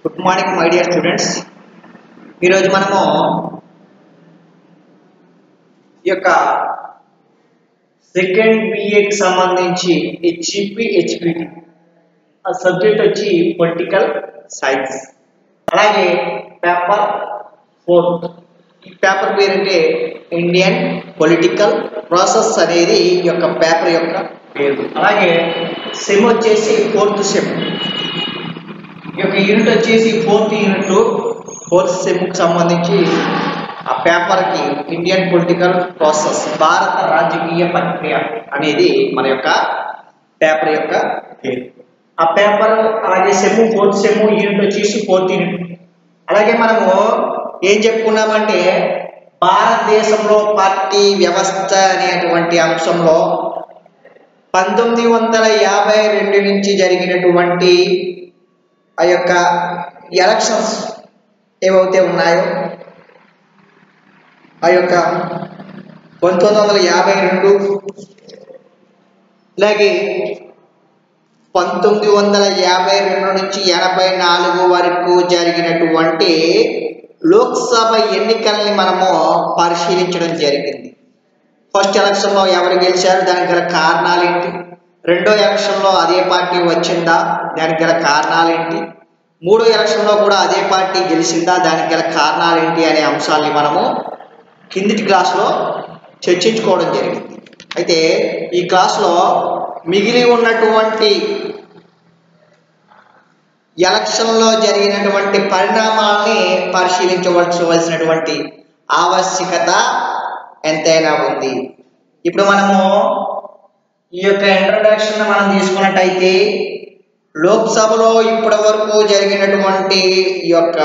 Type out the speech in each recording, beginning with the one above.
Good morning my dear students ఈరోజు మనము ఈ యొక్క సెకండ్ బిఏకి సంబంధించి హెచ్ఈపి హెచ్పిటి ఆ సబ్జెక్ట్ వచ్చి పొలిటికల్ సైన్స్ అలాగే పేపర్ ఫోర్త్ ఈ పేపర్ పేరంటే ఇండియన్ పొలిటికల్ ప్రాసెస్ అనేది ఈ యొక్క పేపర్ యొక్క పేరు అలాగే సెమ్ వచ్చేసి ఫోర్త్ సెమ్ ఈ యొక్క యూనిట్ వచ్చేసి ఫోర్త్ యూనిట్ ఫోర్త్ సెమ్కి సంబంధించి ఆ పేపర్కి ఇండియన్ పొలిటికల్ ప్రాసెస్ భారత రాజకీయ ప్రక్రియ అనేది మన యొక్క పేపర్ యొక్క పేరు ఆ పేపర్ అలాగే సెమ్ ఫోర్త్ సెమ్ యూనిట్ వచ్చేసి ఫోర్త్ యూనిట్ అలాగే మనము ఏం చెప్పుకున్నామంటే భారతదేశంలో పార్టీ వ్యవస్థ అనేటువంటి అంశంలో పంతొమ్మిది వందల యాభై రెండు నుంచి జరిగినటువంటి ఆ యొక్క ఎలక్షన్స్ ఏవైతే ఉన్నాయో ఆ యొక్క పంతొమ్మిది వందల యాభై రెండు అలాగే పంతొమ్మిది వందల యాభై రెండు నుంచి ఎనభై నాలుగు వరకు జరిగినటువంటి లోక్సభ ఎన్నికల్ని మనము పరిశీలించడం జరిగింది ఫస్ట్ ఎలక్షన్లో ఎవరు గెలిచారు దానికి గల కారణాలు ఏంటి రెండో ఎలక్షన్లో అదే పార్టీ వచ్చిందా దానికి గల కారణాలు ఏంటి మూడో ఎలక్షన్లో కూడా అదే పార్టీ గెలిచిందా దానికి గల కారణాలు ఏంటి అనే అంశాలని మనము కిందిటి క్లాస్లో చర్చించుకోవడం జరిగింది అయితే ఈ క్లాస్లో మిగిలి ఉన్నటువంటి ఎలక్షన్లో జరిగినటువంటి పరిణామాల్ని పరిశీలించవలసినటువంటి ఆవశ్యకత ఎంతైనా ఉంది ఇప్పుడు మనము ఈ యొక్క ఇంట్రడక్షన్ మనం తీసుకున్నట్టయితే లోక్సభలో ఇప్పటి వరకు జరిగినటువంటి ఈ యొక్క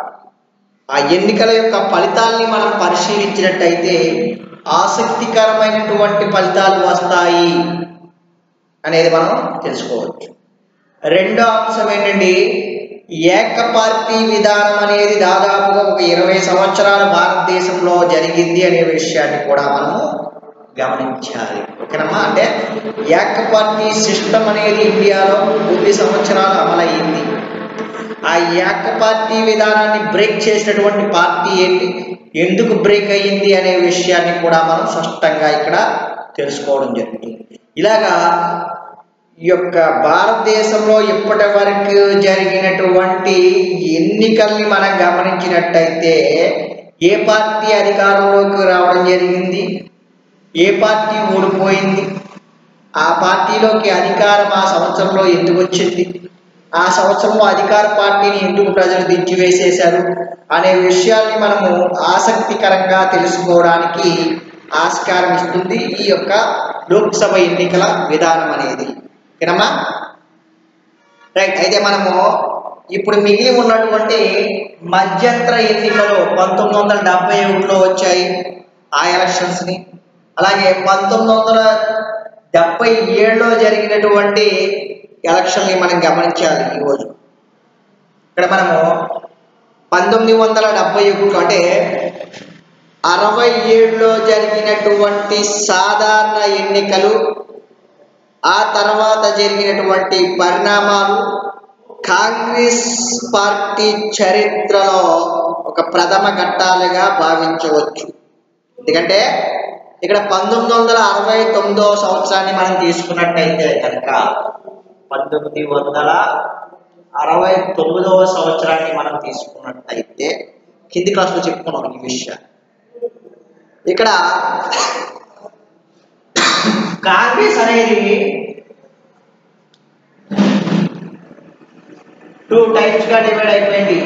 ఆ ఎన్నికల యొక్క ఫలితాల్ని మనం పరిశీలించినట్టయితే ఆసక్తికరమైనటువంటి ఫలితాలు వస్తాయి అనేది మనం తెలుసుకోవచ్చు రెండో అంశం ఏంటంటే ఏక పార్టీ విధానం అనేది దాదాపుగా ఒక ఇరవై సంవత్సరాల భారతదేశంలో జరిగింది అనే విషయాన్ని కూడా మనము గమనించాలి ఓకేనమ్మా అంటే ఏక పార్టీ సిస్టమ్ అనేది ఇండియాలో కొద్ది సంవత్సరాలు అమలయ్యింది ఆ ఏక పార్టీ విధానాన్ని బ్రేక్ చేసినటువంటి పార్టీ ఏంటి ఎందుకు బ్రేక్ అయ్యింది అనే విషయాన్ని కూడా మనం స్పష్టంగా ఇక్కడ తెలుసుకోవడం జరుగుతుంది ఇలాగా ఈ యొక్క భారతదేశంలో ఇప్పటి వరకు జరిగినటువంటి ఎన్నికల్ని మనం గమనించినట్టయితే ఏ పార్టీ అధికారంలోకి రావడం జరిగింది ఏ పార్టీ ఓడిపోయింది ఆ పార్టీలోకి అధికారం ఆ సంవత్సరంలో ఎందుకు వచ్చింది ఆ సంవత్సరంలో అధికార పార్టీని ఎందుకు ప్రజలు దించివేసేశారు అనే విషయాల్ని మనము ఆసక్తికరంగా తెలుసుకోవడానికి ఆస్కారం ఇస్తుంది ఈ యొక్క లోక్సభ ఎన్నికల విధానం అనేది ఓకేనమ్మా రైట్ అయితే మనము ఇప్పుడు మిగిలి ఉన్నటువంటి మధ్యంతర ఎన్నికలు పంతొమ్మిది వందల డెబ్బై ఒకటిలో వచ్చాయి ఆ ఎలక్షన్స్ని అలాగే పంతొమ్మిది వందల డెబ్బై ఏడులో జరిగినటువంటి ఎలక్షన్ని మనం గమనించాలి ఈరోజు ఇక్కడ మనము పంతొమ్మిది వందల డెబ్బై ఒకటి అంటే అరవై ఏడులో జరిగినటువంటి సాధారణ ఎన్నికలు ఆ తర్వాత జరిగినటువంటి పరిణామాలు కాంగ్రెస్ పార్టీ చరిత్రలో ఒక ప్రథమ ఘట్టాలుగా భావించవచ్చు ఎందుకంటే ఇక్కడ పంతొమ్మిది వందల అరవై తొమ్మిదవ సంవత్సరాన్ని మనం తీసుకున్నట్టయితే కనుక పంతొమ్మిది వందల అరవై తొమ్మిదవ సంవత్సరాన్ని మనం తీసుకున్నట్టయితే కింది క్లాస్లో చెప్పుకున్నాం ఈ విషయాన్ని ఇక్కడ కాంగ్రెస్ అనేది టూ టైప్స్ గా డివైడ్ అయిపోయింది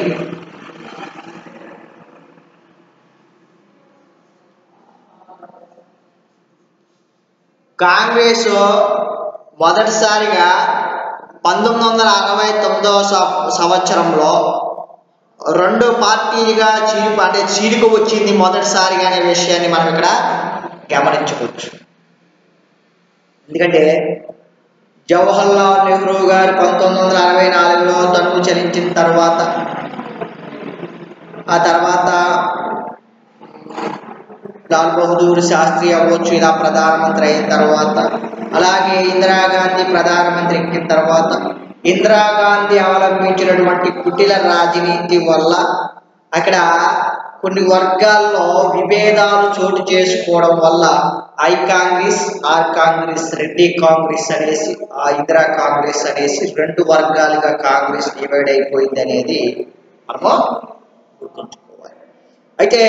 కాంగ్రెస్ మొదటిసారిగా పంతొమ్మిది వందల అరవై తొమ్మిదవ సంవత్సరంలో రెండు పార్టీలుగా చీలిక అంటే చీలిక వచ్చింది మొదటిసారిగా అనే విషయాన్ని మనం ఇక్కడ గమనించవచ్చు ఎందుకంటే జవహర్లాల్ నెహ్రూ గారు పంతొమ్మిది వందల అరవై నాలుగులో తనువు చలించిన తర్వాత ఆ తర్వాత లాల్ బహదూర్ శాస్త్రి అవ్వచ్చు ఇలా ప్రధానమంత్రి అయిన తర్వాత అలాగే ఇందిరాగాంధీ ప్రధానమంత్రి ఎక్కిన తర్వాత ఇందిరాగాంధీ అవలంబించినటువంటి కుటిల రాజనీతి వల్ల అక్కడ కొన్ని వర్గాల్లో విభేదాలు చోటు చేసుకోవడం వల్ల I Congress R Congress Reddy Congress అనేసి ఆ ఇందిరా కాంగ్రెస్ అనేసి రెండు వర్గాలుగా కాంగ్రెస్ డివైడ్ అయిపోయింది అనేది మనము గుర్తుంచుకోవాలి అయితే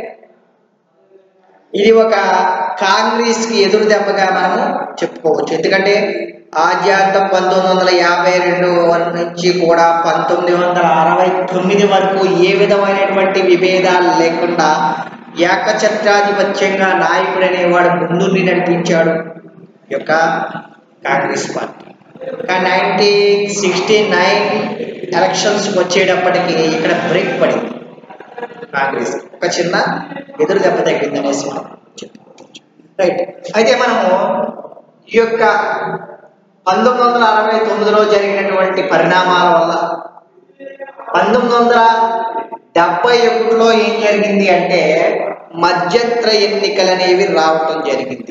ఇది ఒక కాంగ్రెస్ కి ఎదురు దెబ్బగా మనము చెప్పుకోవచ్చు ఎందుకంటే ఆద్యాంతం పంతొమ్మిది వందల యాభై రెండు నుంచి కూడా పంతొమ్మిది వందల అరవై తొమ్మిది వరకు ఏ విధమైనటువంటి విభేదాలు లేకుండా ఏకఛత్రాధిపత్యంగా నాయకుడు అనేవాడు ముందుండి నడిపించాడు ఈ యొక్క Congress party nineteen sixty nine elections వచ్చేటప్పటికి ఇక్కడ బ్రేక్ పడింది కాంగ్రెస్ ఒక చిన్న ఎదురు దెబ్బ తగ్గింది అనేసి మనం చెప్పుకోవచ్చు రైట్ అయితే మనము ఈ యొక్క పంతొమ్మిది వందల అరవై తొమ్మిదిలో జరిగినటువంటి పరిణామాల వల్ల పంతొమ్మిది వందల డెబ్బై ఒకటిలో ఏం జరిగింది అంటే మధ్యంతర ఎన్నికలు అనేవి రావటం జరిగింది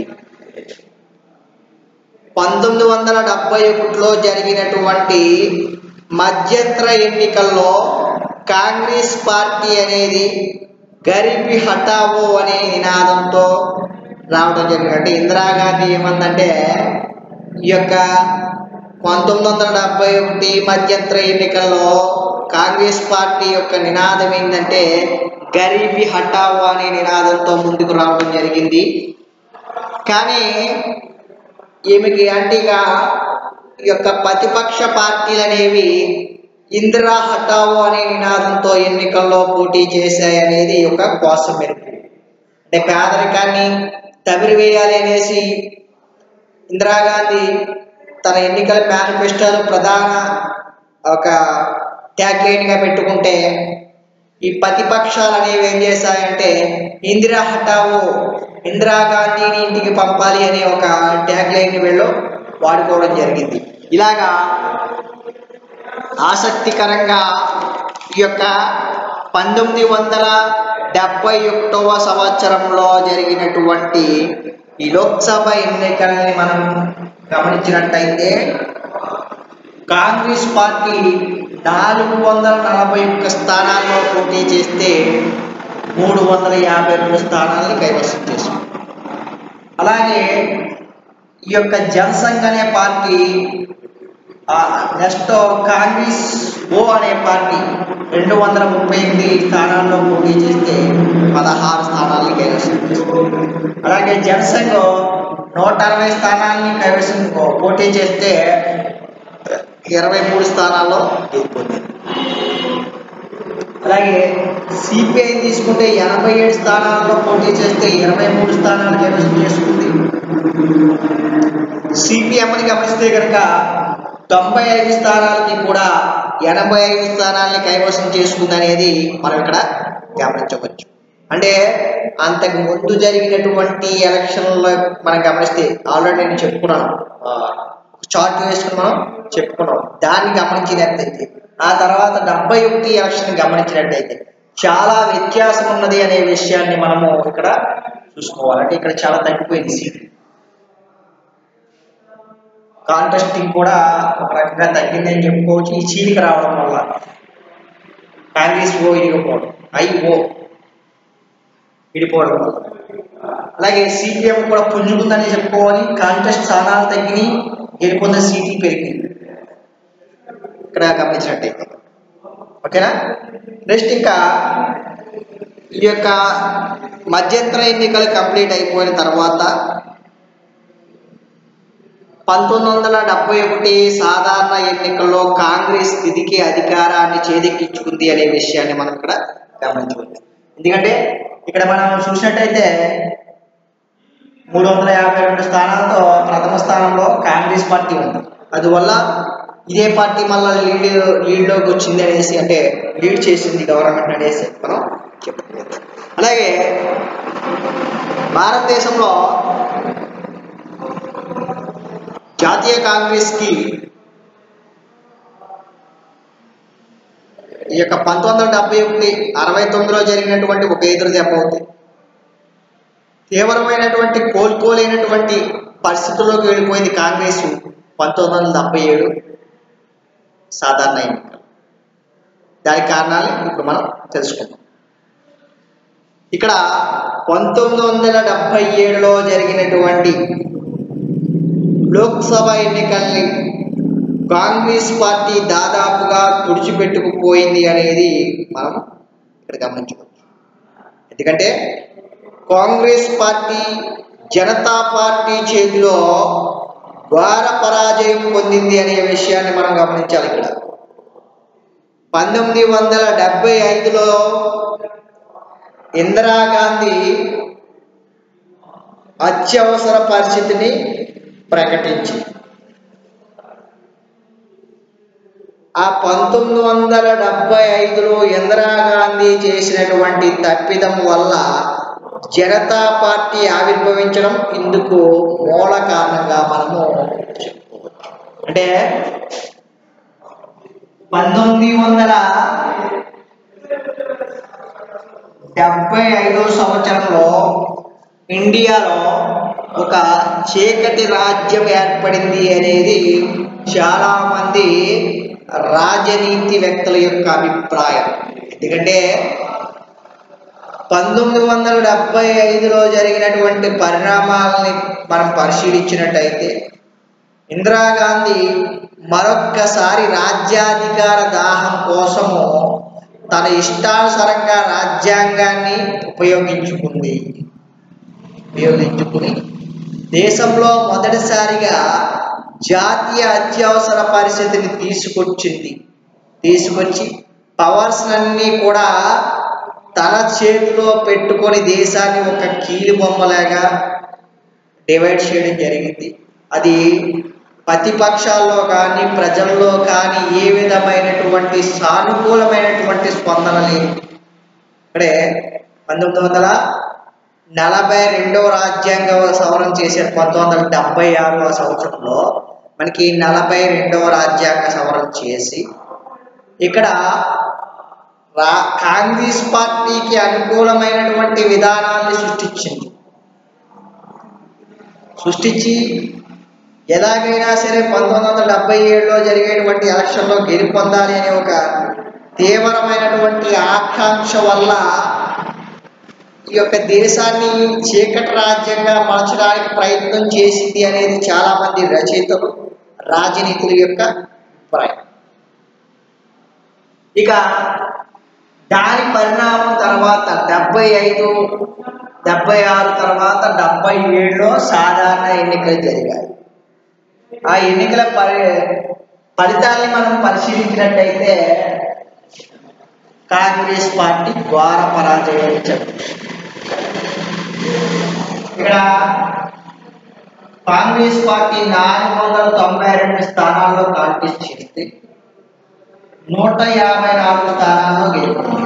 పంతొమ్మిది వందల డెబ్బై ఒకటిలో జరిగినటువంటి మధ్యంతర ఎన్నికల్లో కాంగ్రెస్ పార్టీ అనేది గరీబీ హటావో అనే నినాదంతో రావడం జరిగింది అంటే ఇందిరాగాంధీ ఏమందంటే ఈ యొక్క పంతొమ్మిది వందల డెబ్బై ఒకటి మధ్యంతర ఎన్నికల్లో కాంగ్రెస్ పార్టీ యొక్క నినాదం ఏంటంటే గరీబీ హటావో అనే నినాదంతో ముందుకు రావడం జరిగింది కానీ ఈమెకి యాంటీగా ఈ యొక్క ప్రతిపక్ష పార్టీలు అనేవి ఇందిరా హటావో అనే నినాదంతో ఎన్నికల్లో పోటీ చేశాయి అనేది ఒక కోసం మెరుపు అంటే పేదరికాన్ని తమిరివేయాలి అనేసి ఇందిరాగాంధీ తన ఎన్నికల మేనిఫెస్టోలో ప్రధాన ఒక ట్యాగ్ గా పెట్టుకుంటే ఈ ప్రతిపక్షాలు అనేవి ఏం చేశాయంటే ఇందిరా హటావో ఇందిరాగాంధీని ఇంటికి పంపాలి అనే ఒక ట్యాగ్ లైన్ వీళ్ళు వాడుకోవడం జరిగింది ఇలాగా ఆసక్తికరంగా ఈ యొక్క పంతొమ్మిది వందల డెబ్బై ఒకటవ సంవత్సరంలో జరిగినటువంటి ఈ లోక్సభ ఎన్నికల్ని మనం గమనించినట్టయితే కాంగ్రెస్ పార్టీ నాలుగు వందల నలభై ఒక్క స్థానాల్లో పోటీ చేస్తే మూడు వందల యాభై రెండు స్థానాలను కైవసం చేసుకుంది అలాగే ఈ యొక్క జనసంఘ్ అనే పార్టీ నెక్స్ట్ కాంగ్రెస్ ఓ అనే పార్టీ రెండు వందల ముప్పై ఎనిమిది స్థానాల్లో పోటీ చేస్తే పదహారు స్థానాలని కైవసం చేసుకుంది అలాగే జనసంఘ్ నూట అరవై స్థానాలని కైవసం పోటీ చేస్తే ఇరవై మూడు స్థానాల్లో గెలుపొందింది అలాగే సిపిఐ తీసుకుంటే ఎనభై ఏడు స్థానాల్లో పోటీ చేస్తే ఇరవై మూడు స్థానాలు కైవసం చేసుకుంది సిపిఎంని గమనిస్తే కనుక తొంభై ఐదు స్థానాలకి కూడా ఎనభై ఐదు స్థానాలని కైవసం చేసుకుంది అనేది మనం ఇక్కడ గమనించవచ్చు అంటే అంతకు ముందు జరిగినటువంటి ఎలక్షన్లో మనం గమనిస్తే ఆల్రెడీ నేను చెప్పుకున్నాను చార్ట్ వేసుకుని మనం చెప్పుకున్నాం దాన్ని గమనించినట్టయితే ఆ తర్వాత డెబ్బై ఒకటి ఎలక్షన్ గమనించినట్టయితే చాలా వ్యత్యాసం ఉన్నది అనే విషయాన్ని మనము ఇక్కడ చూసుకోవాలి అంటే ఇక్కడ చాలా తగ్గిపోయింది సీట్ కాంటెస్టింగ్ కూడా ఒక రకంగా తగ్గిందని చెప్పుకోవచ్చు ఈ చీలిక రావడం వల్ల కాంగ్రెస్ ఓ ఇరిగిపోవడం ఐ ఓ విడిపోవడం వల్ల అలాగే సిపిఎం కూడా పుంజుకుందని చెప్పుకోవాలి కాంటెస్ట్ స్థానాలు తగ్గినాయి గెలుపొందిన సీట్లు పెరిగింది ఇక్కడ గమనించినట్టయితే ఓకేనా నెక్స్ట్ ఇంకా ఈ యొక్క మధ్యంతర ఎన్నికలు కంప్లీట్ అయిపోయిన తర్వాత పంతొమ్మిది వందల డెబ్బై ఒకటి సాధారణ ఎన్నికల్లో కాంగ్రెస్ తిరిగి అధికారాన్ని చేదెక్కించుకుంది అనే విషయాన్ని మనం ఇక్కడ గమనించవచ్చు ఎందుకంటే ఇక్కడ మనం చూసినట్టయితే మూడు వందల యాభై రెండు స్థానాలతో ప్రథమ స్థానంలో కాంగ్రెస్ పార్టీ ఉంది అందువల్ల ఇదే పార్టీ మళ్ళీ లీడ్ లీడ్లోకి వచ్చింది అనేసి అంటే లీడ్ చేసింది గవర్నమెంట్ అనేసి మనం చెప్పుకోవచ్చు అలాగే భారతదేశంలో జాతీయ కాంగ్రెస్కి ఈ యొక్క పంతొమ్మిది వందల డెబ్బై ఒకటి అరవై తొమ్మిదిలో జరిగినటువంటి ఒక ఎదురు దెబ్బ అవుతుంది తీవ్రమైనటువంటి కోలుకోలేనటువంటి పరిస్థితుల్లోకి వెళ్ళిపోయింది కాంగ్రెస్ పంతొమ్మిది వందల డెబ్బై ఏడు సాధారణ ఎన్నికలు దానికి కారణాలు ఇప్పుడు మనం తెలుసుకుందాం ఇక్కడ పంతొమ్మిది వందల డెబ్బై ఏడులో జరిగినటువంటి లోక్సభ ఎన్నికల్ని కాంగ్రెస్ పార్టీ దాదాపుగా తుడిచిపెట్టుకుపోయింది అనేది మనం ఇక్కడ గమనించవచ్చు ఎందుకంటే కాంగ్రెస్ పార్టీ జనతా పార్టీ చేతిలో ఘోర పరాజయం పొందింది అనే విషయాన్ని మనం గమనించాలి ఇక్కడ పంతొమ్మిది వందల డెబ్బై ఐదులో ఇందిరాగాంధీ అత్యవసర పరిస్థితిని ప్రకటించింది ఆ పంతొమ్మిది వందల డెబ్బై ఐదులో ఇందిరాగాంధీ చేసినటువంటి తప్పిదం వల్ల జనతా పార్టీ ఆవిర్భవించడం ఇందుకు మూల కారణంగా మనము చెప్పుకోవచ్చు అంటే పంతొమ్మిది వందల డెబ్బై ఐదో సంవత్సరంలో ఇండియాలో ఒక చీకటి రాజ్యం ఏర్పడింది అనేది చాలా మంది రాజనీతి వ్యక్తుల యొక్క అభిప్రాయం ఎందుకంటే పంతొమ్మిది వందల డెబ్బై ఐదులో జరిగినటువంటి పరిణామాలని మనం పరిశీలించినట్టయితే ఇందిరాగాంధీ మరొక్కసారి రాజ్యాధికార దాహం కోసము తన ఇష్టానుసారంగా రాజ్యాంగాన్ని ఉపయోగించుకుంది ఉపయోగించుకుని దేశంలో మొదటిసారిగా జాతీయ అత్యవసర పరిస్థితిని తీసుకొచ్చింది తీసుకొచ్చి పవర్స్ అన్నీ కూడా తన చేతిలో పెట్టుకొని దేశాన్ని ఒక కీలు బొమ్మలాగా డివైడ్ చేయడం జరిగింది అది ప్రతిపక్షాల్లో కానీ ప్రజల్లో కానీ ఏ విధమైనటువంటి సానుకూలమైనటువంటి స్పందన లేదు ఇక్కడే పంతొమ్మిది వందల నలభై రెండవ రాజ్యాంగ సవరణ చేశారు పంతొమ్మిది వందల డెబ్బై ఆరవ సంవత్సరంలో మనకి నలభై రెండవ రాజ్యాంగ సవరణ చేసి ఇక్కడ రా కాంగ్రెస్ పార్టీకి అనుకూలమైనటువంటి విధానాన్ని సృష్టించింది సృష్టించి ఎలాగైనా సరే పంతొమ్మిది వందల డెబ్బై ఏడులో జరిగేటువంటి ఎలక్షన్లో గెలుపొందాలి అనే ఒక తీవ్రమైనటువంటి ఆకాంక్ష వల్ల ఈ యొక్క దేశాన్ని చీకటి రాజ్యంగా మార్చడానికి ప్రయత్నం చేసింది అనేది చాలా మంది రచయితలు రాజనీతుల యొక్క అభిప్రాయం ఇక దాని పరిణామం తర్వాత డెబ్బై ఐదు డెబ్బై ఆరు తర్వాత డెబ్బై ఏడులో సాధారణ ఎన్నికలు జరిగాయి ఆ ఎన్నికల పరి ఫలితాల్ని మనం పరిశీలించినట్టయితే కాంగ్రెస్ పార్టీ ఘోర పరాజయం చెప్పచ్చు ఇక్కడ కాంగ్రెస్ పార్టీ నాలుగు వందల తొంభై రెండు స్థానాల్లో కాంటెస్ట్ చేస్తే నూట యాభై నాలుగు స్థానాల్లో గెలుపొంది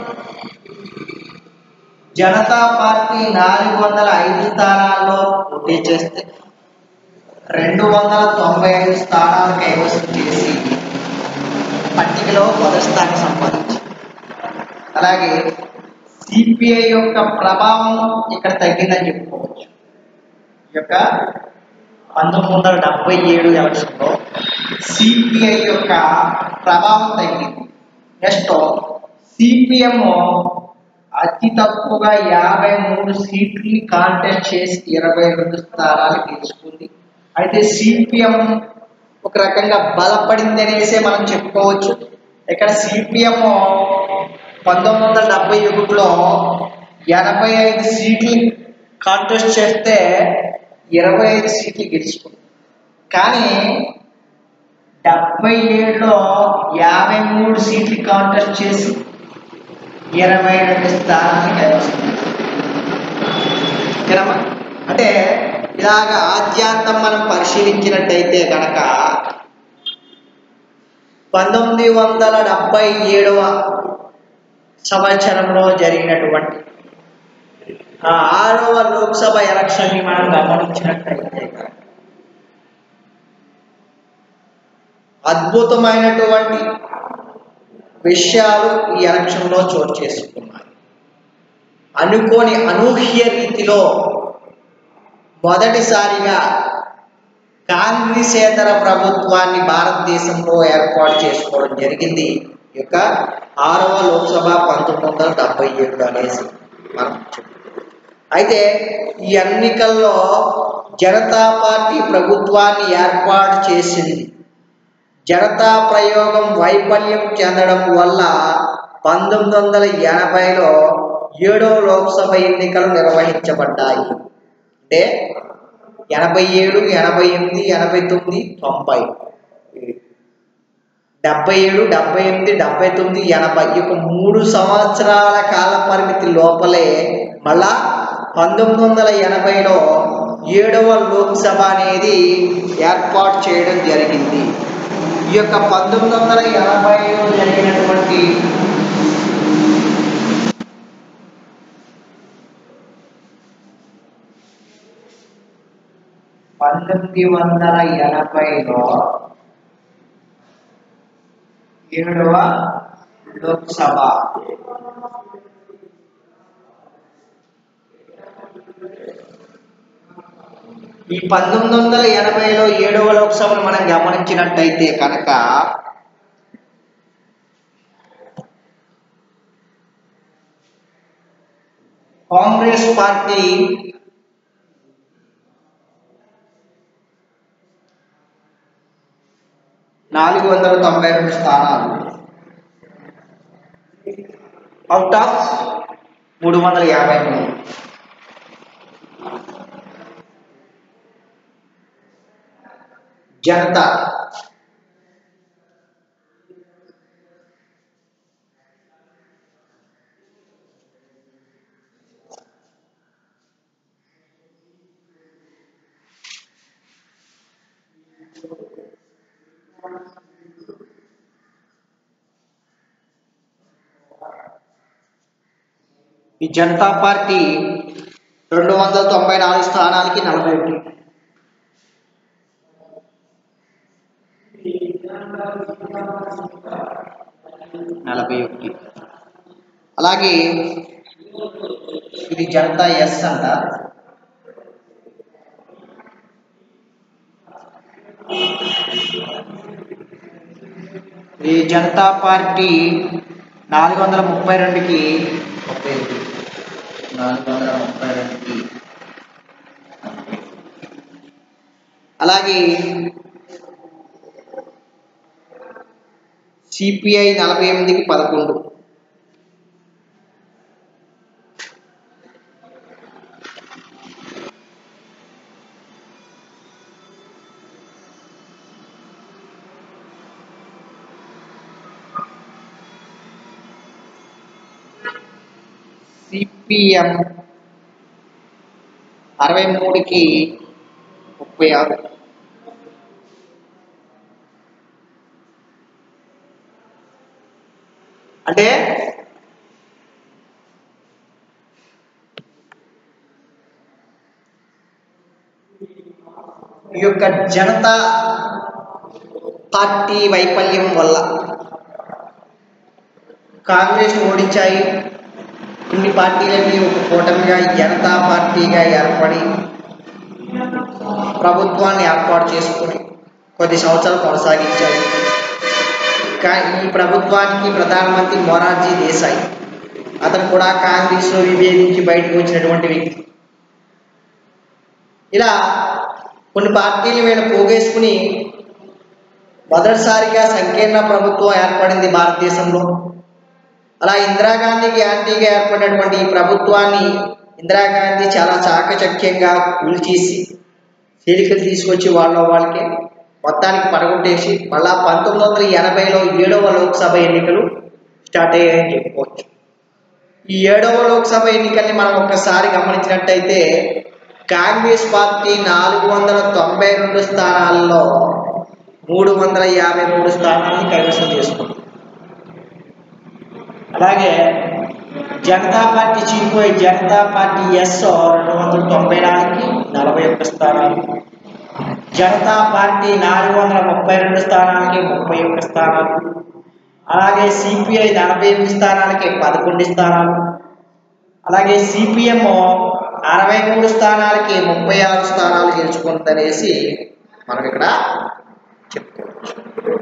జనతా పార్టీ నాలుగు వందల ఐదు స్థానాల్లో పోటీ చేస్తే రెండు వందల తొంభై ఐదు స్థానాలు కైవసం చేసి పట్టికలో మొదటి స్థానం సంపాదించింది అలాగే సిపిఐ యొక్క ప్రభావం ఇక్కడ తగ్గిందని చెప్పుకోవచ్చు ఈ యొక్క పంతొమ్మిది వందల డెబ్బై ఏడు ఎలక్షన్లో సిపిఐ యొక్క ప్రభావం తగ్గింది నెక్స్ట్ సిపిఎం అతి తక్కువగా యాభై మూడు సీట్లని కాంటెస్ట్ చేసి ఇరవై రెండు స్థానాలు గెలుచుకుంది అయితే సిపిఎం ఒక రకంగా బలపడింది అనేసే మనం చెప్పుకోవచ్చు ఇక్కడ సిపిఎం పంతొమ్మిది వందల డెబ్బై ఒకటిలో ఎనభై ఐదు సీట్లు కాంటెస్ట్ చేస్తే ఇరవై ఐదు సీట్లు గెలుచుకుంది కానీ డెబ్బై ఏడులో యాభై మూడు సీట్లు కాంటెస్ట్ చేసి ఇరవై రెండు స్థానాన్ని కైవసం ఓకేనమ్మా అంటే ఇలాగ ఆద్యాంతం మనం పరిశీలించినట్టయితే కనుక పంతొమ్మిది వందల డెబ్బై ఏడవ సంవత్సరంలో జరిగినటువంటి ఆ ఆరవ లోక్సభ ఎలక్షన్ ని మనం గమనించినట్టయితే అద్భుతమైనటువంటి విషయాలు ఈ ఎలక్షన్లో చోటు చేసుకున్నాయి అనుకోని అనూహ్య రీతిలో మొదటిసారిగా కాంగ్రెసేతర ప్రభుత్వాన్ని భారతదేశంలో ఏర్పాటు చేసుకోవడం జరిగింది ఈ యొక్క ఆరవ లోక్సభ పంతొమ్మిది వందల డెబ్బై ఏడు అనేసి మనం చెప్పుకుంటాం. అయితే ఈ ఎన్నికల్లో జనతా పార్టీ ప్రభుత్వాన్ని ఏర్పాటు చేసింది జనతా ప్రయోగం వైఫల్యం చెందడం వల్ల పంతొమ్మిది వందల ఎనభైలో ఏడవ లోక్సభ ఎన్నికలు నిర్వహించబడ్డాయి అంటే ఎనభై ఏడు ఎనభై ఎనిమిది ఎనభై తొమ్మిది తొంభై డెబ్బై ఏడు డెబ్బై ఎనిమిది డెబ్బై తొమ్మిది ఎనభై ఈ యొక్క మూడు సంవత్సరాల కాల పరిమితి లోపలే మళ్ళా పంతొమ్మిది వందల ఎనభైలో ఏడవ లోక్సభ అనేది ఏర్పాటు చేయడం జరిగింది ఈ యొక్క పంతొమ్మిది వందల ఎనభైలో జరిగినటువంటి పంతొమ్మిది వందల ఎనభైలో ఏడవ లోక్సభ ఈ పంతొమ్మిది వందల ఎనభైలో ఏడవ లోక్సభను మనం గమనించినట్టయితే కనుక కాంగ్రెస్ పార్టీ నాలుగు వందల తొంభై రెండు స్థానాలు అవుట్ ఆఫ్ మూడు వందల యాభై మూడు జనతా ఈ జనతా పార్టీ రెండు వందల తొంభై నాలుగు స్థానాలకి నలభై ఒకటి నలభై ఒకటి అలాగే ఇది జనతా ఎస్ అంట ఈ జనతా పార్టీ నాలుగు వందల ముప్పై రెండుకి ముప్పై ఒకటి నాలుగు వందల ముప్పై రెండుకి అలాగే సిపిఐ నలభై ఎనిమిదికి పదకొండు సిపిఎం అరవై మూడుకి ముప్పై ఆరు అంటే ఈ యొక్క జనతా పార్టీ వైఫల్యం వల్ల కాంగ్రెస్ ఓడించాయి ఇన్ని పార్టీలన్నీ ఒక కూటమిగా జనతా పార్టీగా ఏర్పడి ప్రభుత్వాన్ని ఏర్పాటు చేసుకుని కొద్ది సంవత్సరాలు కొనసాగించాయి కా- ఈ ప్రభుత్వానికి ప్రధానమంత్రి మొరార్జీ దేశాయ్ అతను కూడా కాంగ్రెస్లో విభేదించి బయటకు వచ్చినటువంటి వ్యక్తి ఇలా కొన్ని పార్టీలు వీళ్ళు పోగేసుకుని మొదటిసారిగా సంకీర్ణ ప్రభుత్వం ఏర్పడింది భారతదేశంలో అలా ఇందిరాగాంధీకి యాంటీగా ఏర్పడినటువంటి ఈ ప్రభుత్వాన్ని ఇందిరాగాంధీ చాలా చాకచక్యంగా కూల్చేసి చీలికలు తీసుకొచ్చి వాళ్ళ వాళ్ళకి మొత్తానికి పడగొట్టేసి మళ్ళా పంతొమ్మిది వందల ఎనభైలో ఏడవ లోక్సభ ఎన్నికలు స్టార్ట్ అయ్యాయని చెప్పుకోవచ్చు ఈ ఏడవ లోక్సభ ఎన్నికల్ని మనం ఒక్కసారి గమనించినట్టయితే కాంగ్రెస్ పార్టీ నాలుగు వందల తొంభై రెండు స్థానాల్లో మూడు వందల యాభై మూడు స్థానాలని కైవసం చేసుకుంది అలాగే జనతా పార్టీ చీలిపోయి జనతా పార్టీ ఎస్ రెండు వందల తొంభై నాలుగుకి నలభై ఒక్క స్థానాలు జనతా పార్టీ నాలుగు వందల ముప్పై రెండు స్థానాలకి ముప్పై ఒక్క స్థానాలు అలాగే సిపిఐ నలభై ఎనిమిది స్థానాలకి పదకొండు స్థానాలు అలాగే సిపిఎం అరవై మూడు స్థానాలకి ముప్పై ఆరు స్థానాలు గెలుచుకుందనేసి మనం ఇక్కడ చెప్పుకోవచ్చు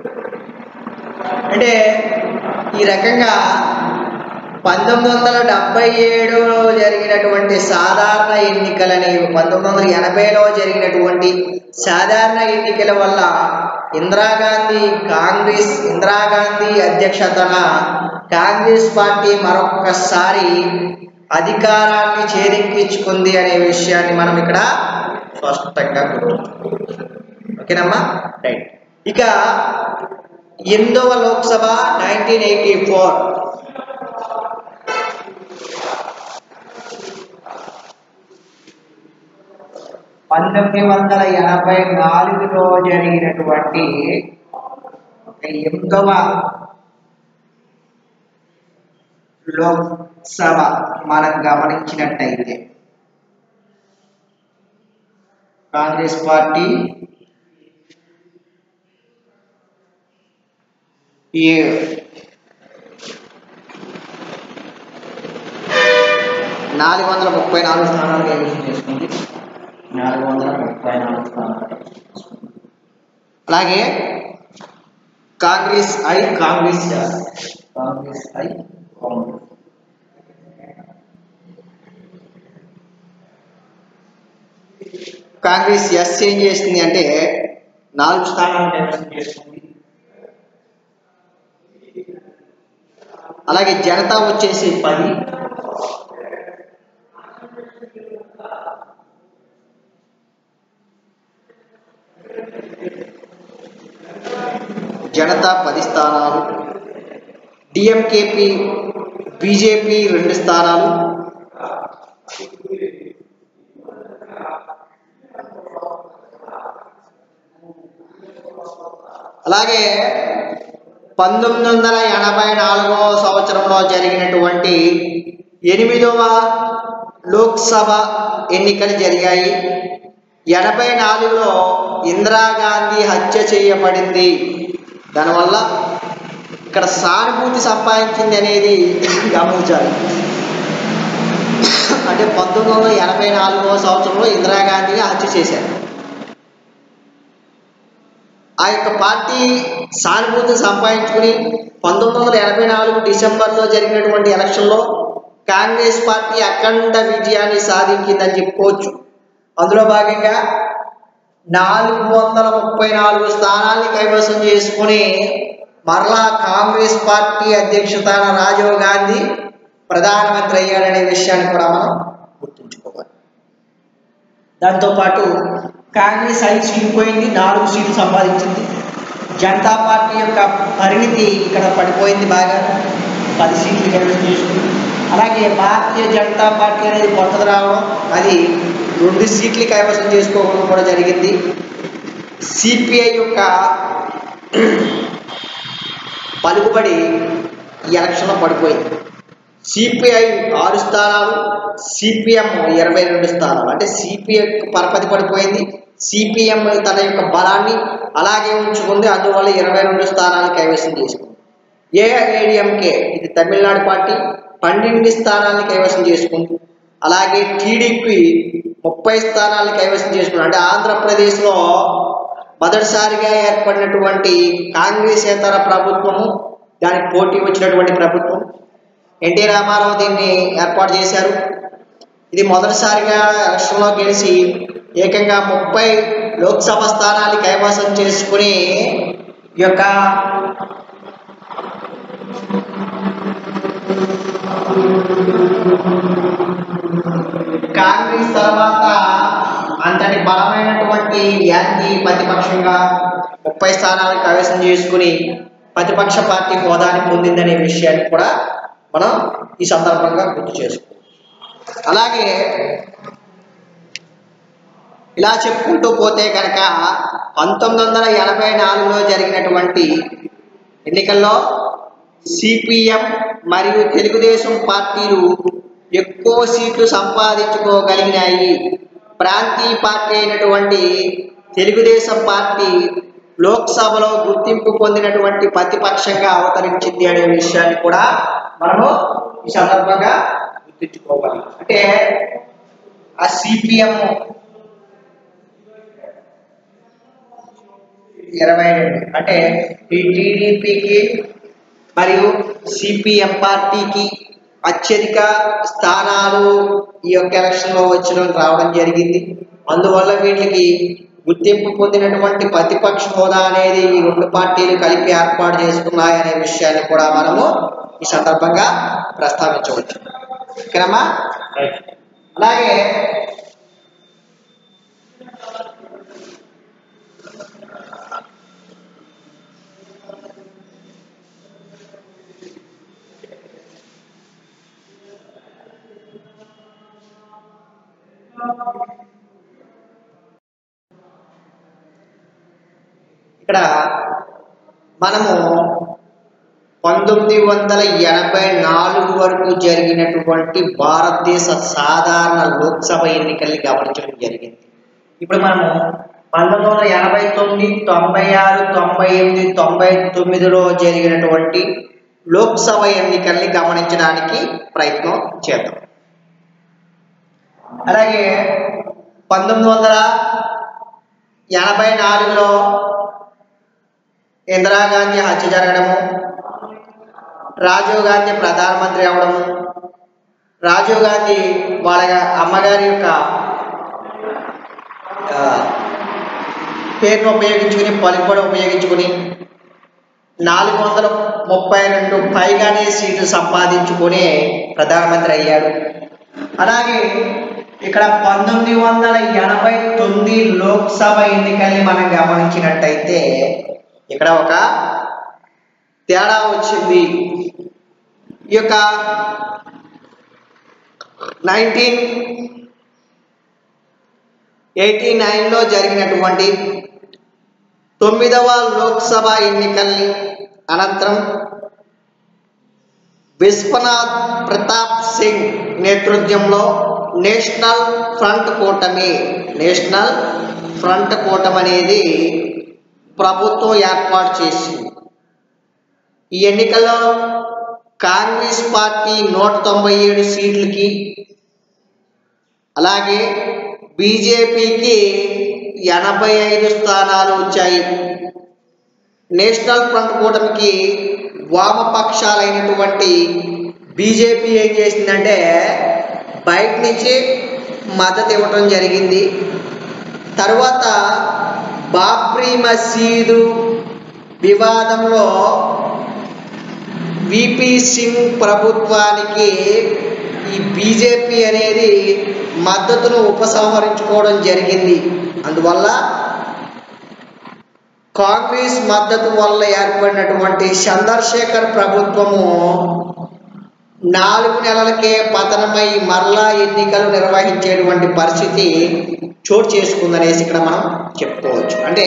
అంటే ఈ రకంగా పంతొమ్మిది వందల డెబ్బై ఏడులో జరిగినటువంటి సాధారణ ఎన్నికలని పంతొమ్మిది వందల ఎనభైలో జరిగినటువంటి సాధారణ ఎన్నికల వల్ల ఇందిరాగాంధీ కాంగ్రెస్ ఇందిరాగాంధీ అధ్యక్షతన కాంగ్రెస్ పార్టీ మరొక్కసారి అధికారాన్ని చేదెక్కించుకుంది అనే విషయాన్ని మనం ఇక్కడ స్పష్టంగా గుర్తుంచుకోవచ్చు ఓకేనమ్మా రైట్ ఇక ఎనిమిదవ లోక్సభ నైన్టీన్ ఎయిటీ ఫోర్ పంతొమ్మిది వందల ఎనభై నాలుగులో జరిగినటువంటి ఒక ఎనిమిదవ లోక్సభ మనం గమనించినట్టయితే కాంగ్రెస్ పార్టీ ఈ నాలుగు వందల ముప్పై నాలుగు స్థానాలు కైవసం చేసుకుంది నాలుగు వందల ముప్పై నాలుగు స్థానాలు అలాగే Congress I Congress S. Congress I Congress Congress S ఏం చేస్తుంది అంటే నాలుగు స్థానాలు కైవసం చేసుకుంది అలాగే జనతా వచ్చేసి పది జనతా పది స్థానాలు డిఎంకేపి బీజేపీ రెండు స్థానాలు అలాగే పంతొమ్మిది వందల ఎనభై నాలుగవ సంవత్సరంలో జరిగినటువంటి ఎనిమిదవ లోక్సభ ఎన్నికలు జరిగాయి ఎనభై నాలుగులో ఇందిరాగాంధీ హత్య చేయబడింది దానివల్ల ఇక్కడ సానుభూతి సంపాదించింది అనేది గమనించాలి అంటే పంతొమ్మిది వందల ఎనభై నాలుగవ సంవత్సరంలో ఇందిరాగాంధీని హత్య చేశారు ఆ యొక్క పార్టీ సానుభూతి సంపాదించుకుని పంతొమ్మిది వందల ఎనభై నాలుగు డిసెంబర్లో జరిగినటువంటి ఎలక్షన్లో కాంగ్రెస్ పార్టీ అఖండ విజయాన్ని సాధించిందని చెప్పుకోవచ్చు అందులో భాగంగా నాలుగు వందల ముప్పై నాలుగు స్థానాల్ని కైవసం చేసుకుని మరలా కాంగ్రెస్ పార్టీ అధ్యక్షతన రాజీవ్ గాంధీ ప్రధానమంత్రి అయ్యాడనే విషయాన్ని కూడా మనం గుర్తుంచుకోవాలి దాంతోపాటు కాంగ్రెస్ ఐదు సీట్లు పోయింది నాలుగు సీట్లు సంపాదించింది జనతా పార్టీ యొక్క పరిణితి ఇక్కడ పడిపోయింది బాగా పది సీట్లు కైవసం చేసుకుంది అలాగే భారతీయ జనతా పార్టీ అనేది కొత్తది రావడం అది రెండు సీట్లు కైవసం చేసుకోవడం కూడా జరిగింది సిపిఐ యొక్క పలుకుబడి ఈ ఎలక్షన్లో పడిపోయింది సిపిఐ ఆరు స్థానాలు సిపిఎం ఇరవై రెండు స్థానాలు అంటే సిపిఐ పరపతి పడిపోయింది సిపిఎం తన యొక్క బలాన్ని అలాగే ఉంచుకుంది అందువల్ల ఇరవై రెండు స్థానాలు కైవసం చేసుకుంది ఏఐడిఎంకే ఇది తమిళనాడు పార్టీ పన్నెండు స్థానాలను కైవసం చేసుకుంది అలాగే టీడీపీ ముప్పై స్థానాలను కైవసం చేసుకుంది అంటే ఆంధ్రప్రదేశ్లో మొదటిసారిగా ఏర్పడినటువంటి కాంగ్రెసేతర ప్రభుత్వము దానికి పోటీ వచ్చినటువంటి ప్రభుత్వం ఎన్టీ రామారావు దీన్ని ఏర్పాటు చేశారు ఇది మొదటిసారిగా ఎలక్షన్లో గెలిచి ఏకంగా ముప్పై లోక్సభ స్థానాలు కైవసం చేసుకుని ఈ యొక్క కాంగ్రెస్ తర్వాత అంతటి బలమైనటువంటి యాంటీ ప్రతిపక్షంగా ముప్పై స్థానాలు కైవసం చేసుకుని ప్రతిపక్ష పార్టీ హోదాని పొందిందనే విషయాన్ని కూడా మనం ఈ సందర్భంగా గుర్తు చేసుకోవాలి అలాగే ఇలా చెప్పుకుంటూ పోతే కనుక పంతొమ్మిది వందల ఎనభై నాలుగులో జరిగినటువంటి ఎన్నికల్లో సిపిఎం మరియు తెలుగుదేశం పార్టీలు ఎక్కువ సీట్లు సంపాదించుకోగలిగినాయి ప్రాంతీయ పార్టీ అయినటువంటి తెలుగుదేశం పార్టీ లోక్సభలో గుర్తింపు పొందినటువంటి ప్రతిపక్షంగా అవతరించింది అనే విషయాన్ని కూడా మనము ఈ సందర్భంగా గుర్తుంచుకోవాలి అంటే ఆ సిపిఎం ఇరవై రెండు అంటే ఈ టీడీపీకి మరియు సిపిఎం పార్టీకి అత్యధిక స్థానాలు ఈ యొక్క ఎలక్షన్లో వచ్చడం రావడం జరిగింది అందువల్ల వీటికి గుర్తింపు పొందినటువంటి ప్రతిపక్ష హోదా అనేది ఈ రెండు పార్టీలు కలిపి ఏర్పాటు చేసుకున్నాయనే విషయాన్ని కూడా మనము ఈ సందర్భంగా ప్రస్తావించవచ్చు ఓకేనమ్మా అలాగే ఇక్కడ మనము పంతొమ్మిది వందల ఎనభై నాలుగు వరకు జరిగినటువంటి భారతదేశ సాధారణ లోక్సభ ఎన్నికల్ని గమనించడం జరిగింది ఇప్పుడు మనము పంతొమ్మిది వందల ఎనభై తొమ్మిది తొంభై ఆరు తొంభై ఎనిమిది తొంభై తొమ్మిదిలో జరిగినటువంటి లోక్సభ ఎన్నికల్ని గమనించడానికి ప్రయత్నం చేద్దాం అలాగే పంతొమ్మిది వందల ఎనభై నాలుగులో ఇందిరాగాంధీ హత్య జరగడము రాజీవ్ గాంధీ ప్రధానమంత్రి అవడము రాజీవ్ గాంధీ వాళ్ళ అమ్మగారి యొక్క ఆ, పేరును ఉపయోగించుకుని పలుకుబడి ఉపయోగించుకుని నాలుగు వందల ముప్పై రెండు పైగానే సీట్లు సంపాదించుకుని ప్రధానమంత్రి అయ్యాడు అలాగే ఇక్కడ పంతొమ్మిది వందల ఎనభై తొమ్మిది లోక్సభ ఎన్నికల్ని మనం గమనించినట్టయితే ఇక్కడ ఒక తేడా వచ్చింది ఈ యొక్క నైన్టీన్ ఎయిటీ నైన్లో జరిగినటువంటి తొమ్మిదవ లోక్సభ ఎన్నికల్ని అనంతరం విశ్వనాథ్ ప్రతాప్ సింగ్ నేతృత్వంలో నేషనల్ ఫ్రంట్ కూటమి నేషనల్ ఫ్రంట్ కూటమి అనేది ప్రభుత్వం ఏర్పాటు చేసింది ఈ ఎన్నికల్లో కాంగ్రెస్ పార్టీ నూట తొంభై ఏడు సీట్లకి అలాగే బీజేపీకి ఎనభై ఐదు స్థానాలు వచ్చాయి నేషనల్ ఫ్రంట్ కూటమికి వామపక్షాలైనటువంటి బీజేపీ ఏం చేసిందంటే బయట నుంచి మద్దతు ఇవ్వటం జరిగింది తర్వాత బాబ్రీ మసీదు వివాదంలో విపి సింగ్ ప్రభుత్వానికి ఈ బీజేపీ అనేది మద్దతును ఉపసంహరించుకోవడం జరిగింది అందువల్ల కాంగ్రెస్ మద్దతు వల్ల ఏర్పడినటువంటి చంద్రశేఖర్ ప్రభుత్వము నాలుగు నెలలకే పతనమై మరలా ఎన్నికలు నిర్వహించేటువంటి పరిస్థితి చోటు చేసుకుందనేసి ఇక్కడ మనం చెప్పుకోవచ్చు అంటే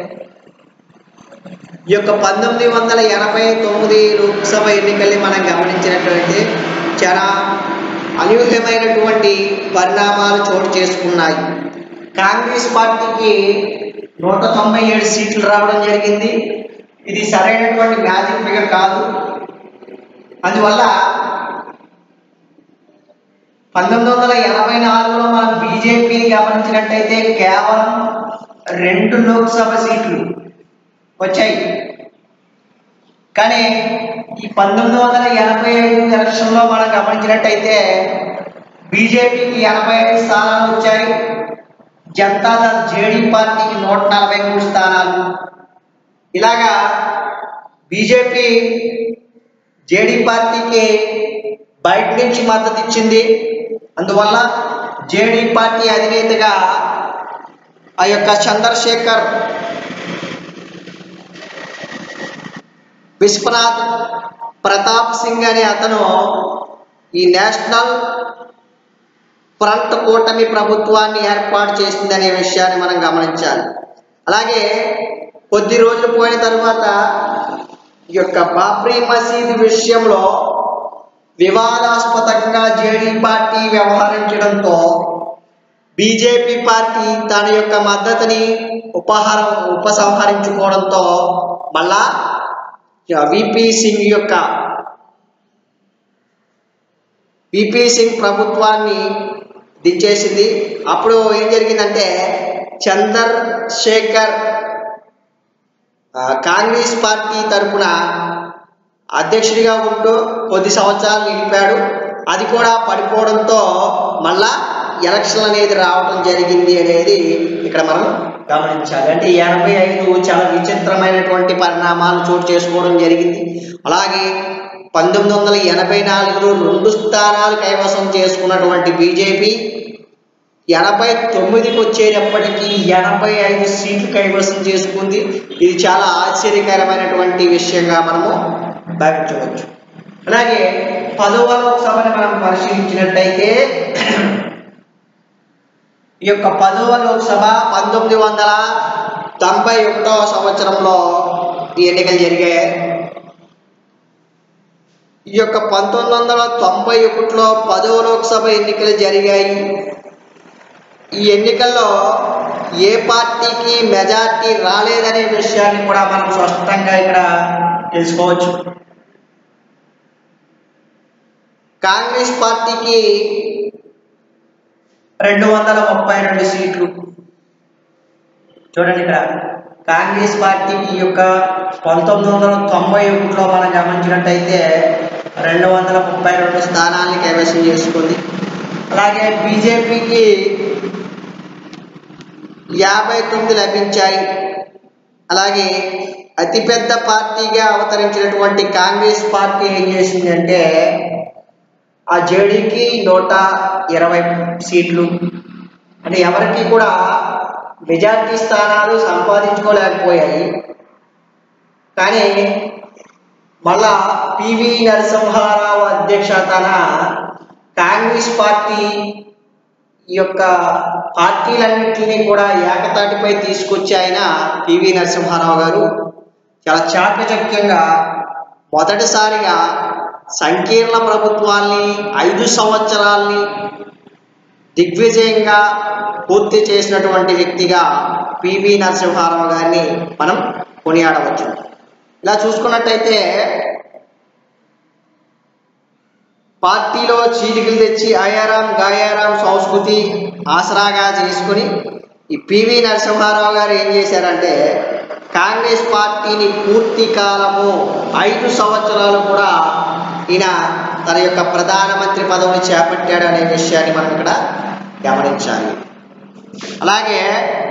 ఈ యొక్క పంతొమ్మిది వందల ఎనభై తొమ్మిది లోక్సభ ఎన్నికల్ని మనం గమనించినట్లయితే చాలా అనూహ్యమైనటువంటి పరిణామాలు చోటు చేసుకున్నాయి కాంగ్రెస్ పార్టీకి నూట తొంభై ఏడు సీట్లు రావడం జరిగింది ఇది సరైనటువంటి మ్యాజిక్ ఫిగర్ కాదు అందువల్ల పంతొమ్మిది వందల ఎనభై నాలుగులో మనం బీజేపీని గమనించినట్టయితే కేవలం రెండు లోక్సభ సీట్లు వచ్చాయి కానీ ఈ పంతొమ్మిది వందల ఎనభై ఐదు ఎలక్షన్లో మనం గమనించినట్టయితే బీజేపీకి ఎనభై ఐదు స్థానాలు వచ్చాయి జనతాదళ్ జేడీ పార్టీకి నూట నలభై మూడు స్థానాలు ఇలాగా బీజేపీ జేడీ పార్టీకి బయట నుంచి మద్దతు ఇచ్చింది అందువల్ల జేడీ పార్టీ అధినేతగా ఆ యొక్క చంద్రశేఖర్ విశ్వనాథ్ ప్రతాప్ సింగ్ అనే అతను ఈ నేషనల్ ఫ్రంట్ కూటమి ప్రభుత్వాన్ని ఏర్పాటు చేసిందనే విషయాన్ని మనం గమనించాలి అలాగే కొద్ది రోజులు పోయిన తర్వాత ఈ యొక్క బాబ్రీ మసీద్ విషయంలో వివాదాస్పదంగా జేడీ పార్టీ వ్యవహరించడంతో బీజేపీ పార్టీ తన యొక్క మద్దతుని ఉపహారం ఉపసంహరించుకోవడంతో మళ్ళా విపి సింగ్ యొక్క విపి సింగ్ ప్రభుత్వాన్ని దించేసింది అప్పుడు ఏం జరిగిందంటే చందర్ శేఖర్ ఆ, కాంగ్రెస్ పార్టీ తరపున అధ్యక్షుడిగా ఉంటూ కొద్ది సంవత్సరాలు నిలిపాడు అది కూడా పడిపోవడంతో మళ్ళా ఎలక్షన్ అనేది రావడం జరిగింది అనేది ఇక్కడ మనం గమనించాలి అంటే ఎనభై ఐదు చాలా విచిత్రమైనటువంటి పరిణామాలు చోటు చేసుకోవడం జరిగింది అలాగే పంతొమ్మిది వందల ఎనభై నాలుగులో రెండు స్థానాలు కైవసం చేసుకున్నటువంటి బీజేపీ ఎనభై తొమ్మిదికి వచ్చేటప్పటికి ఎనభై ఐదు సీట్లు కైవసం చేసుకుంది ఇది చాలా ఆశ్చర్యకరమైనటువంటి విషయంగా మనము భావించవచ్చు అలాగే పదవ లోక్సభని మనం పరిశీలించినట్టయితే ఈ యొక్క పదవ లోక్సభ పంతొమ్మిది వందల తొంభై ఒకటవ సంవత్సరంలో ఈ ఎన్నికలు జరిగాయి ఈ యొక్క పంతొమ్మిది వందల తొంభై ఒకటిలో పదవ లోక్సభ ఎన్నికలు జరిగాయి ఈ ఎన్నికల్లో ఏ పార్టీకి మెజార్టీ రాలేదనే విషయాన్ని కూడా మనం స్పష్టంగా ఇక్కడ తెలుసుకోవచ్చు కాంగ్రెస్ పార్టీకి రెండు వందల ముప్పై రెండు సీట్లు చూడండి ఇక్కడ కాంగ్రెస్ పార్టీకి ఈ యొక్క పంతొమ్మిది వందల తొంభై ఒకటిలో మనం గమనించినట్టయితే రెండు వందల ముప్పై రెండు స్థానాల్ని కైవసం చేసుకుంది అలాగే బీజేపీకి యాభై తొమ్మిది లభించాయి అలాగే అతిపెద్ద పార్టీగా అవతరించినటువంటి కాంగ్రెస్ పార్టీ ఏం చేసిందంటే ఆ జేడీకి నూట ఇరవై సీట్లు అంటే ఎవరికి కూడా మెజార్టీ స్థానాలు సంపాదించుకోలేకపోయాయి కానీ మళ్ళా పివి నరసింహారావు అధ్యక్షతన కాంగ్రెస్ పార్టీ ఈ యొక్క పార్టీలన్నింటినీ కూడా ఏకతాటిపై తీసుకొచ్చి ఆయన పివి నరసింహారావు గారు చాలా చాకచక్యంగా మొదటిసారిగా సంకీర్ణ ప్రభుత్వాల్ని ఐదు సంవత్సరాల్ని దిగ్విజయంగా పూర్తి చేసినటువంటి వ్యక్తిగా పివి నరసింహారావు గారిని మనం కొనియాడవచ్చు ఇలా చూసుకున్నట్టయితే పార్టీలో చీలికలు తెచ్చి ఆయారాం గాయారాం సంస్కృతి ఆసరాగా చేసుకుని ఈ పివి నరసింహారావు గారు ఏం చేశారంటే కాంగ్రెస్ పార్టీని పూర్తి కాలము ఐదు సంవత్సరాలు కూడా ఈయన తన యొక్క ప్రధానమంత్రి పదవిని చేపట్టాడు అనే విషయాన్ని మనం ఇక్కడ గమనించాలి అలాగే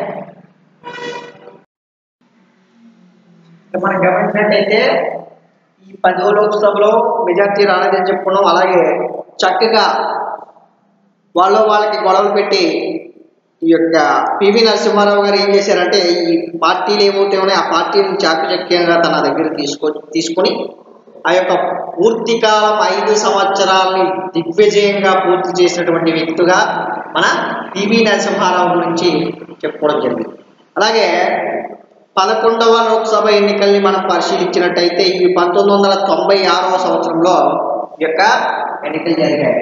ఇక్కడ మనం గమనించినట్టయితే ఈ పదో లోక్సభలో మెజార్టీ రాలేదని చెప్పుకున్నాం అలాగే చక్కగా వాళ్ళు వాళ్ళకి గొడవలు పెట్టి ఈ యొక్క పివి నరసింహారావు గారు ఏం చేశారంటే ఈ పార్టీలు ఏమవుతాయో ఆ పార్టీని చాకచక్యంగా తన దగ్గర తీసుకో తీసుకొని ఆ యొక్క పూర్తి కాలం ఐదు సంవత్సరాలని దిగ్విజయంగా పూర్తి చేసినటువంటి వ్యక్తిగా మన పివి నరసింహారావు గురించి చెప్పుకోవడం జరిగింది అలాగే పదకొండవ లోక్సభ ఎన్నికల్ని మనం పరిశీలించినట్టయితే ఇవి పంతొమ్మిది వందల తొంభై ఆరవ సంవత్సరంలో ఈ యొక్క ఎన్నికలు జరిగాయి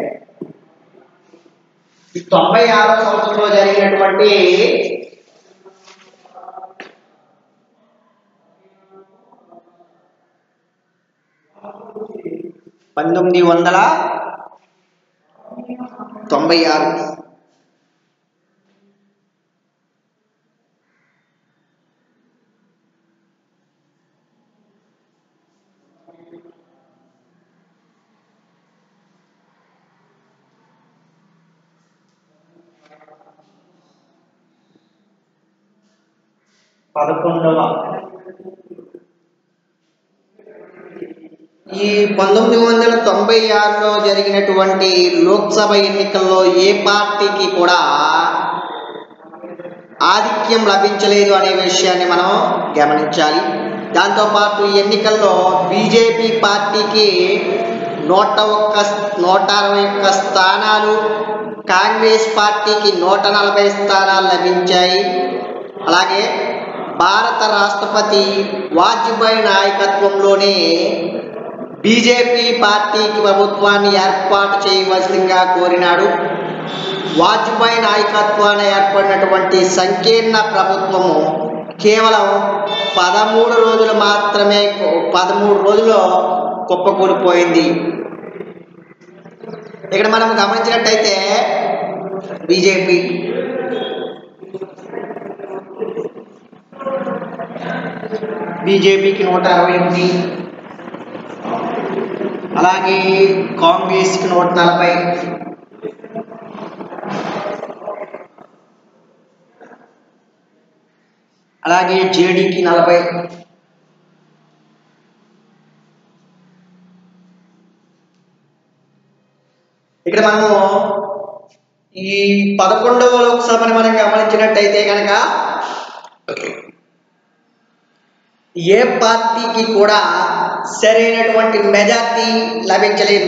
ఈ తొంభై ఆరవ సంవత్సరంలో జరిగినటువంటి పంతొమ్మిది వందల తొంభై ఆరు పదకొండవ ఈ పంతొమ్మిది వందల తొంభై ఆరులో జరిగినటువంటి లోక్సభ ఎన్నికల్లో ఏ పార్టీకి కూడా ఆధిక్యం లభించలేదు అనే విషయాన్ని మనం గమనించాలి దాంతోపాటు ఈ ఎన్నికల్లో బీజేపీ పార్టీకి నూట ఒక్క నూట అరవై ఒక్క స్థానాలు కాంగ్రెస్ పార్టీకి నూట నలభై స్థానాలు లభించాయి అలాగే భారత రాష్ట్రపతి వాజ్పేయి నాయకత్వంలోనే బీజేపీ పార్టీకి ప్రభుత్వాన్ని ఏర్పాటు చేయవలసిందిగా కోరినాడు వాజ్పేయి నాయకత్వాన ఏర్పడినటువంటి సంకీర్ణ ప్రభుత్వము కేవలం పదమూడు రోజులు మాత్రమే పదమూడు రోజుల్లో కుప్పకూలిపోయింది ఇక్కడ మనం గమనించినట్టయితే బీజేపీ బీజేపీకి నూట అరవై ఎనిమిది అలాగే కాంగ్రెస్కి నూట నలభై అలాగే జేడీకి నలభై ఇక్కడ మనము ఈ పదకొండవ లోక్సభని మనం గమనించినట్టయితే కనుక ఏ పార్టీకి కూడా సరైనటువంటి మెజార్టీ లభించలేదు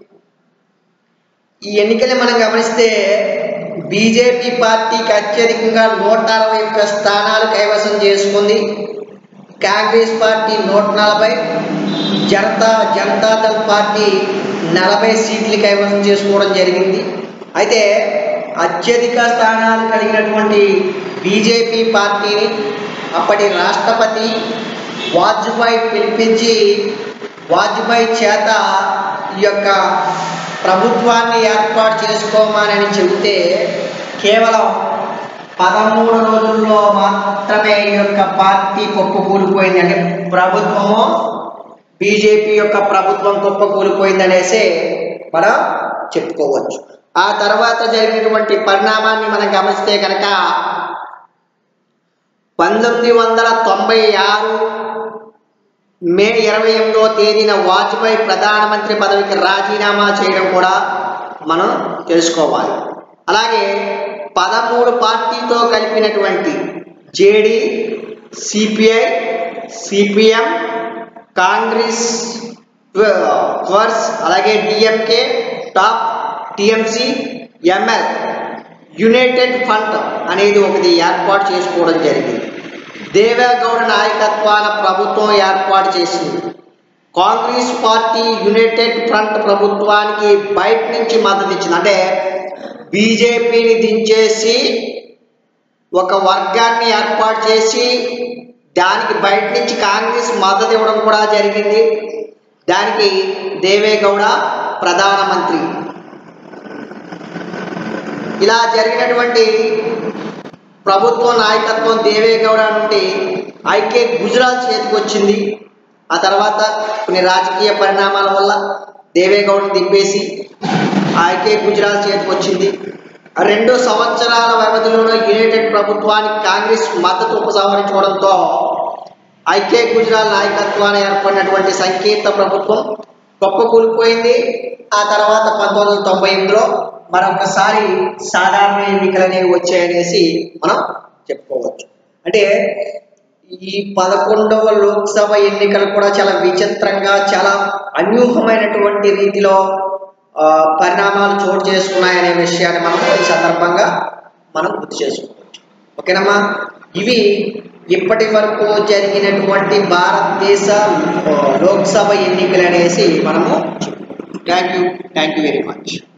ఈ ఎన్నికలు మనం గమనిస్తే బీజేపీ పార్టీకి అత్యధికంగా నూట అరవై ఒక్క స్థానాలు కైవసం చేసుకుంది కాంగ్రెస్ పార్టీ నూట నలభై జనతా జనతాదళ్ పార్టీ నలభై సీట్లు కైవసం చేసుకోవడం జరిగింది అయితే అత్యధిక స్థానాలు కలిగినటువంటి బీజేపీ పార్టీని అప్పటి రాష్ట్రపతి వాజ్పేయి పిలిపించి వాజ్పేయి చేత ఈ యొక్క ప్రభుత్వాన్ని ఏర్పాటు చేసుకోమని చెబితే కేవలం పదమూడు రోజుల్లో మాత్రమే ఈ యొక్క పార్టీ కుప్పకూలిపోయింది అంటే ప్రభుత్వము బీజేపీ యొక్క ప్రభుత్వం కుప్పకూలిపోయింది అనేసి మనం చెప్పుకోవచ్చు ఆ తర్వాత జరిగినటువంటి పరిణామాన్ని మనం గమనిస్తే కనుక పంతొమ్మిది వందల తొంభై ఆరు మే ఇరవై ఎనిమిదో తేదీన వాజ్పేయి ప్రధానమంత్రి పదవికి రాజీనామా చేయడం కూడా మనం తెలుసుకోవాలి అలాగే పదమూడు పార్టీతో కలిపినటువంటి జేడి సిపిఐ సిపిఎం కాంగ్రెస్ వర్స్ అలాగే డిఎంకే టాప్ టిఎంసి ఎంఎల్ యునైటెడ్ ఫ్రంట్ అనేది ఒకటి ఏర్పాటు చేసుకోవడం జరిగింది దేవేగౌడ నాయకత్వాన ప్రభుత్వం ఏర్పాటు చేసింది కాంగ్రెస్ పార్టీ యునైటెడ్ ఫ్రంట్ ప్రభుత్వానికి బయట నుంచి మద్దతు ఇచ్చింది అంటే బీజేపీని దించేసి ఒక వర్గాన్ని ఏర్పాటు చేసి దానికి బయట నుంచి కాంగ్రెస్ మద్దతు ఇవ్వడం కూడా జరిగింది దానికి దేవేగౌడ ప్రధానమంత్రి ఇలా జరిగినటువంటి ప్రభుత్వ నాయకత్వం దేవేగౌడ నుండి ఐకే గుజరాత్ చేతికి వచ్చింది ఆ తర్వాత కొన్ని రాజకీయ పరిణామాల వల్ల దేవేగౌడని దింపేసి ఐకే గుజరాత్ చేతికి వచ్చింది రెండు సంవత్సరాల వ్యవధిలోనే యునైటెడ్ ప్రభుత్వానికి కాంగ్రెస్ మద్దతు ఉపసంహరించుకోవడంతో ఐకే గుజరాత్ నాయకత్వాన్ని ఏర్పడినటువంటి సంకీర్త ప్రభుత్వం గొప్ప కూలిపోయింది ఆ తర్వాత పంతొమ్మిది వందల తొంభై ఎనిమిదిలో మరొకసారి సాధారణ ఎన్నికలు అనేవి వచ్చాయనేసి మనం చెప్పుకోవచ్చు అంటే ఈ పదకొండవ లోక్సభ ఎన్నికలు కూడా చాలా విచిత్రంగా చాలా అన్యూహమైనటువంటి రీతిలో ఆ, పరిణామాలు చోటు చేసుకున్నాయనే విషయాన్ని మనం ఈ సందర్భంగా మనం గుర్తు చేసుకోవచ్చు ఓకేనమ్మా ఇవి ఇప్పటి వరకు జరిగినటువంటి భారతదేశ ఆ, లోక్సభ ఎన్నికలు అనేసి మనము thank you thank you very much